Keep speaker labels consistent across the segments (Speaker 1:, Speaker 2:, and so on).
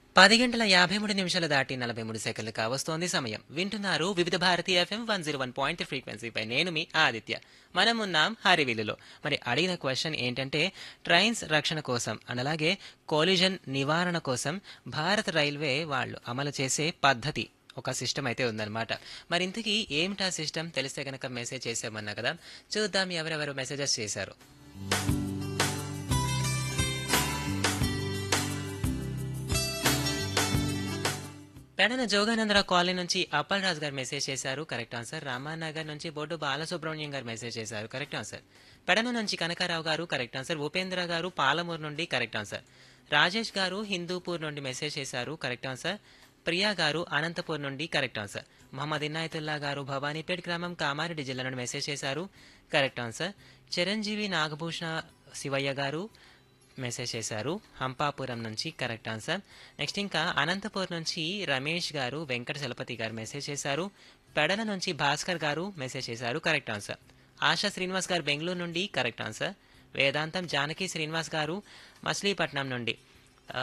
Speaker 1: పది గంటల యాభై మూడు నిమిషాలు దాటి నలభై మూడు సెకండ్లు కావస్తోంది సమయం వింటున్నారు Vividh Bharati FM one zero one point ఫ్రీక్వెన్సీపై నేను మీ ఆదిత్య మనం ఉన్నాం హరివిల్లులో మరి అడిగిన క్వశ్చన్ ఏంటంటే ట్రైన్స్ రక్షణ కోసం అండ్ అలాగే కోలిజన్ నివారణ కోసం భారత రైల్వే వాళ్ళు అమలు చేసే పద్ధతి ఒక సిస్టమ్ అయితే ఉందన్నమాట మరి ఇంతకీ ఏమిటా సిస్టమ్ తెలిస్తే కనుక మెసేజ్ చేసామన్నా కదా చూద్దాం ఎవరెవరు మెసేజెస్ చేశారు పెడన జోగానందరావు కాలనీ నుంచి అప్పల్ రాజు గారు మెసేజ్ చేశారు కరెక్ట్ ఆన్సర్ రామానగర్ నుంచి బొడ్డు బాలసుబ్రహ్మణ్యం గారు మెసేజ్ చేశారు కరెక్ట్ ఆన్సర్ పెడన నుంచి కనకారావు గారు కరెక్ట్ ఆన్సర్ ఉపేంద్ర గారు పాలమూరు నుండి కరెక్ట్ ఆన్సర్ రాజేష్ గారు హిందూపూర్ నుండి మెసేజ్ చేశారు కరెక్ట్ ఆన్సర్ ప్రియా గారు అనంతపూర్ నుండి కరెక్ట్ ఆన్సర్ మహమ్మద్ ఇన్నాయతుల్లా గారు భవానీపేట్ గ్రామం కామారెడ్డి జిల్లా నుండి మెసేజ్ చేశారు correct answer Chiranjeevi Nagabhushana Sivaiah garu message చేశారు హంపాపురం నుంచి కరెక్ట్ ఆన్సర్ నెక్స్ట్ ఇంకా అనంతపూర్ నుంచి రమేష్ గారు వెంకట చలపతి గారు మెసేజ్ చేశారు పెడల నుంచి భాస్కర్ గారు మెసేజ్ చేశారు కరెక్ట్ ఆన్సర్ ఆశా శ్రీనివాస్ గారు బెంగళూరు నుండి కరెక్ట్ ఆన్సర్ వేదాంతం జానకి శ్రీనివాస్ గారు మచిలీపట్నం నుండి ఆ,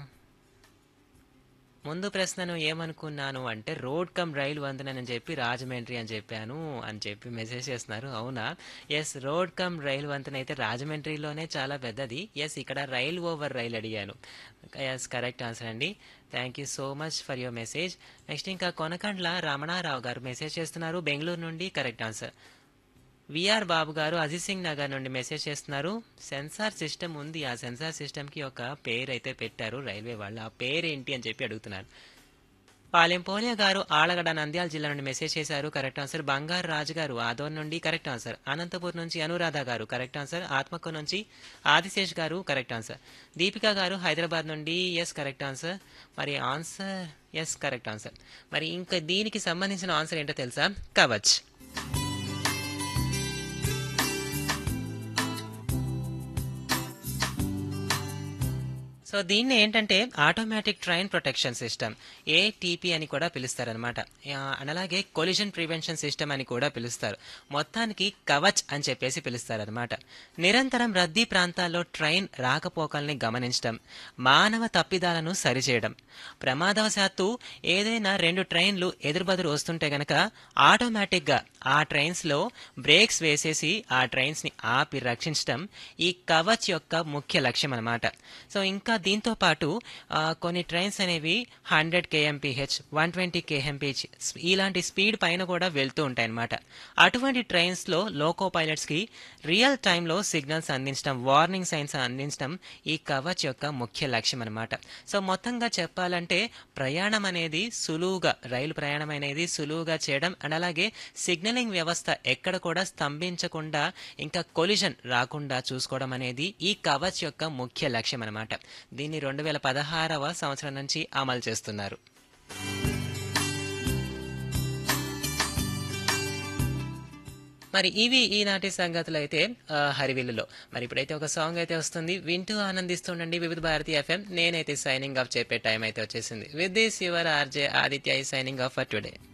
Speaker 1: ముందు ప్రశ్నను ఏమనుకున్నాను అంటే రోడ్ కమ్ రైలు వంతెన అని చెప్పి రాజమండ్రి అని చెప్పాను అని చెప్పి మెసేజ్ చేస్తున్నారు అవునా ఎస్ రోడ్ కమ్ రైలు వంతెన అయితే రాజమండ్రిలోనే చాలా పెద్దది ఎస్ ఇక్కడ రైల్ ఓవర్ రైల్ అడిగాను ఎస్ కరెక్ట్ ఆన్సర్ అండి thank you so much for your message next ఇంకా కొనకండ్ల రమణారావు గారు మెసేజ్ చేస్తున్నారు బెంగళూరు నుండి కరెక్ట్ ఆన్సర్ విఆర్ బాబు గారు అజిత్ సింగ్ నగర్ నుండి మెసేజ్ చేస్తున్నారు సెన్సార్ సిస్టమ్ ఉంది ఆ సెన్సార్ సిస్టమ్కి ఒక పేరు అయితే పెట్టారు రైల్వే వాళ్ళు ఆ పేరు ఏంటి అని చెప్పి అడుగుతున్నారు పాలెం పోలియా గారు ఆలగడ నంద్యాల జిల్లా నుండి మెసేజ్ చేశారు కరెక్ట్ ఆన్సర్ బంగారు రాజు గారు ఆదోన్ నుండి కరెక్ట్ ఆన్సర్ అనంతపూర్ నుంచి అనురాధ గారు కరెక్ట్ ఆన్సర్ ఆత్మకు నుంచి ఆదిశేష్ గారు కరెక్ట్ ఆన్సర్ దీపిక గారు హైదరాబాద్ నుండి ఎస్ కరెక్ట్ ఆన్సర్ మరి ఆన్సర్ ఎస్ కరెక్ట్ ఆన్సర్ మరి ఇంకా దీనికి సంబంధించిన ఆన్సర్ ఏంటో తెలుసా కవచ్ సో దీన్ని ఏంటంటే automatic train protection system ATP అని కూడా పిలుస్తారనమాట అలాగే కొలిజన్ ప్రివెన్షన్ సిస్టమ్ అని కూడా పిలుస్తారు మొత్తానికి కవచ్ అని చెప్పేసి పిలుస్తారనమాట నిరంతరం రద్దీ ప్రాంతాల్లో ట్రైన్ రాకపోకల్ని గమనించడం మానవ తప్పిదాలను సరిచేయడం ప్రమాదవశాత్తు ఏదైనా రెండు ట్రైన్లు ఎదురుబదురు వస్తుంటే గనక ఆటోమేటిక్గా ఆ ట్రైన్స్లో బ్రేక్స్ వేసేసి ఆ ట్రైన్స్ని ఆపి రక్షించడం ఈ కవచ్ యొక్క ముఖ్య లక్ష్యం అనమాట సో ఇంకా దీంతో పాటు ఆ, కొన్ని ట్రైన్స్ అనేవి hundred KMPH one twenty KMPH ఇలాంటి స్పీడ్ పైన కూడా వెళ్తూ ఉంటాయి అనమాట అటువంటి ట్రైన్స్లో లోకో పైలట్స్కి రియల్ టైంలో సిగ్నల్స్ అందించడం వార్నింగ్ సైన్స్ అందించడం ఈ కవచ్ యొక్క ముఖ్య లక్ష్యం అనమాట సో మొత్తంగా చెప్పాలంటే ప్రయాణం అనేది సులువుగా రైలు ప్రయాణం అనేది సులువుగా చేయడం అండ్ అలాగే సిగ్నలింగ్ వ్యవస్థ ఎక్కడ కూడా స్తంభించకుండా ఇంకా కొలిజన్ రాకుండా చూసుకోవడం అనేది ఈ కవచ్ యొక్క ముఖ్య లక్ష్యం అనమాట దీన్ని రెండు వేల పదహారవ సంవత్సరం నుంచి అమలు చేస్తున్నారు మరి ఇవి ఈనాటి సంగతులు అయితే ఆ, హరివిల్లులో మరి ఇప్పుడైతే ఒక సాంగ్ అయితే వస్తుంది వింటూ ఆనందిస్తుండండి వివిధ భారతి ఎఫ్ఎం నేనైతే సైనింగ్ ఆఫ్ చెప్పే టైం అయితే వచ్చేసింది with this your RJ Aditya signing off for today